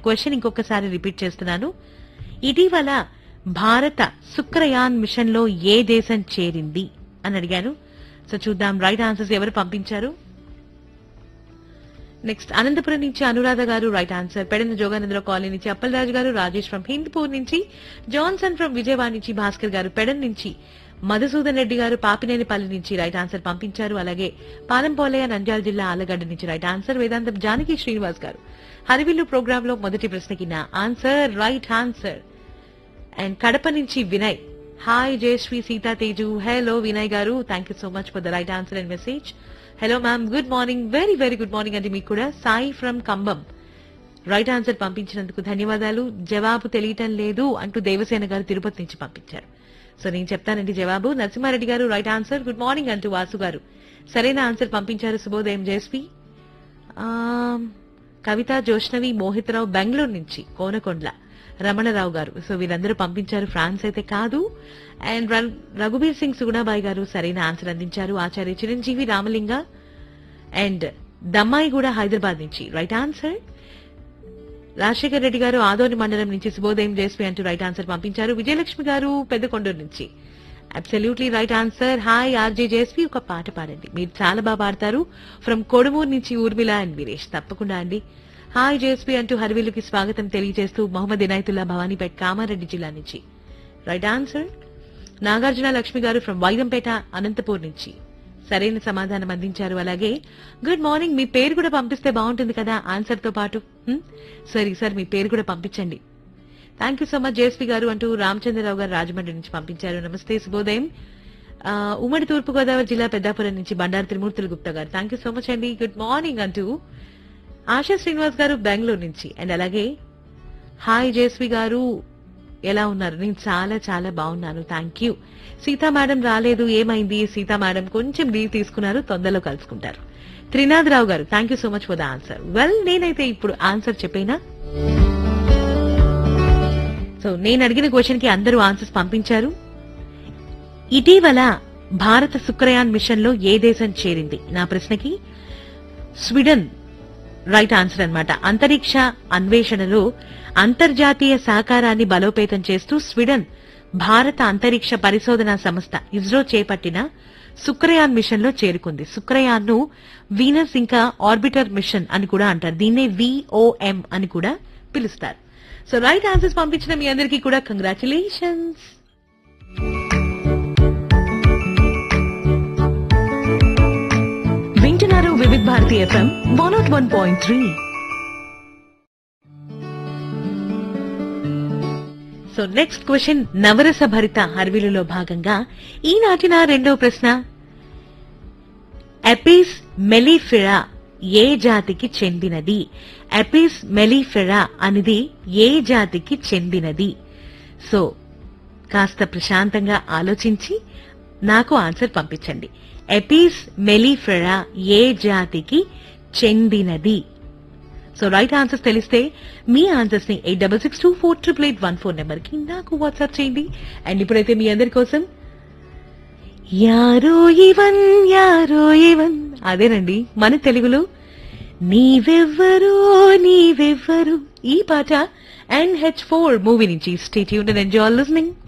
Question ఇంకొకసారి repeat చేస్తున్నాను ఇటీవల భారత శుక్రయాన్ మిషన్ లో ఏ దేశం చేరింది అని అడిగాను సో చూద్దాం రైట్ ఆన్సర్స్ ఎవరు పంపించారు నెక్స్ట్ అనంతపురం నుంచి Anuradha garu right answer Pedana Joganandarao colony నుంచి అప్పలరాజు గారు రాజేష్ ఫ్రమ్ హిందూపూర్ నుంచి జాన్సన్ ఫ్రమ్ విజయవాడ నుంచి భాస్కర్ గారు పెడన్ నుంచి మధుసూదన్ రెడ్డి గారు పాపినేనిపల్లి నుంచి రైట్ ఆన్సర్ పంపించారు అలాగే పాలంపోలయ్య నంద్యాల జిల్లా ఆలగడ్డ నుంచి రైట్ ఆన్సర్ వేదాంతం జానకి శ్రీనివాస్ గారు హరివిల్లు ప్రోగ్రామ్ లో మొదటి ప్రశ్నకి నా answer right answer and Kadapa నుంచి Vinay hi Jayashree Sita Teju hello Vinay garu thank you so much for the right answer and message hello ma'am good morning very very good morning అండి మీకు కూడా Sai from Cumbum right answer పంపించినందుకు ధన్యవాదాలు జవాబు తెలియటం లేదు అంటూ దేవసేన గారు తిరుపతి నుంచి పంపించారు సో నేను చెప్తానండి జవాబు నరసింహారెడ్డి గారు రైట్ ఆన్సర్ గుడ్ మార్నింగ్ అంటూ వాసు గారు సరైన ఆన్సర్ పంపించారు శుభోదయం జయశ్రీ ఆమ్, కవిత జోష్నవి మోహితరావు బెంగళూరు నుంచి కోనకొండ్ల రమణరావు గారు సో వీరందరూ పంపించారు ఫ్రాన్స్ అయితే కాదు అండ్ ర- రఘుబీర్ సింగ్ సుగుణాబాయి గారు సరైన ఆన్సర్ అందించారు ఆచార్య చిరంజీవి రామలింగ అండ్ దమ్మాయి కూడా హైదరాబాద్ నుంచి రైట్ ఆన్సర్ రాజశేఖర్ రెడ్డి గారు ఆదోని మండలం నుంచి శుభోదయం జేస్పీ అంటూ రైట్ ఆన్సర్ పంపించారు విజయలక్ష్మి గారు పెద్దకొండూరు నుంచి absolutely right answer hi RJ JSP ఒక పాట పాడండి మీరు చాలా బాగా పాడతారు ఫ్రమ్ కొడుమూరు నుంచి ఊర్మిళ అండ్ వీరేష్ తప్పకుండా అండి హాయ్ జేస్పీ అంటూ హరివిల్లుకి స్వాగతం తెలియజేస్తూ మొహమ్మద్ ఇనాయతుల్లా భవానీపేట్ కామారెడ్డి జిల్లా నుంచి రైట్ ఆన్సర్ నాగార్జున లక్ష్మి గారు ఫ్రమ్ వైదంపేట అనంతపూర్ నుంచి సరైన సమాధానం అందించారు అలాగే గుడ్ మార్నింగ్ మీ పేరు కూడా పంపిస్తే బాగుంటుంది కదా ఆన్సర్ తో పాటు హ్మ్? సరే సార్ మీ పేరు కూడా పంపించండి thank you so much JSP garu అంటూ రామచంద్రరావు గారు రాజమండ్రి నుంచి పంపించారు నమస్తే శుభోదయం ఆ, ఉమ్మడి తూర్పు గోదావరి జిల్లా పెద్దాపురం నుంచి Bandaru Trimurthulu Gupta garu thank you so much అండి గుడ్ మార్నింగ్ అంటూ ఆశా శ్రీనివాస్ గారు బెంగళూరు నుంచి అండ్ అలాగే హాయ్ జేస్వి గారు ఎలా ఉన్నారు నేను చాలా చాలా బాగున్నాను థ్యాంక్ యూ సీతా మేడం రాలేదు ఏమైంది సీతా మేడం కొంచెం లీవ్ తీసుకున్నారు తొందరలో కలుసుకుంటారు Trinatharao garu thank you so much for the answer well నేనైతే ఇప్పుడు ఆన్సర్ చెప్పేనా సో నేను అడిగిన క్వశ్చన్ కి అందరూ ఆన్సర్స్ పంపించారు ఇటీవల భారత శుక్రయాన్ మిషన్ లో ఏ దేశం చేరింది నా ప్రశ్నకి స్వీడన్ రైట్ ఆన్సర్ అన్నమాట అంతరిక్ష అన్వేషణలో అంతర్జాతీయ సహకారాన్ని బలోపేతం చేస్తూ స్వీడన్ భారత అంతరిక్ష పరిశోధనా సంస్థ ఇస్రో చేపట్టిన శుక్రయాన్ మిషన్ లో చేరుకుంది శుక్రయాన్ ను వీనస్ ఇంకా ఆర్బిటర్ మిషన్ అని కూడా అంటారు దీన్నే విఓఎం అని కూడా పిలుస్తారు సో రైట్ ఆన్సర్స్ పంపించిన మీ అందరికీ కూడా కంగ్రాచులేషన్స్ వింటున్నారు Vividh Bharati FM one naught one point three so next question నవరస భరిత హర్విలులో భాగంగా ఈనాటి నా రెండో ప్రశ్న ఎపిస్ మెలిఫిరా ఏ జాతికి చెందినది ఎపిస్ మెలిఫిరా అనేది ఏ జాతికి చెందినది సో కాస్త ప్రశాంతంగా ఆలోచించి నాకు ఆన్సర్ పంపించండి ఎపిస్ మెలిఫెరా ఏ జాతికి చెందినది సో రైట్ ఆన్సర్స్ తెలిస్తే మీ ఆన్సర్స్ ని eight double six two four triple eight one four number కి నాకు వాట్సాప్ చేయండి అండ్ ఇప్పుడైతే మీ అందరి కోసం యారో ఇవన్ యారో ఇవన్ అదేనండి మన తెలుగులో నీవెవ్వరు నీవెవ్వరు ఈ పాట అండ్ హెచ్ ఫోర్ మూవీ నుంచి స్టేట్ యూన్ ఎంజాయ్ లిస్నింగ్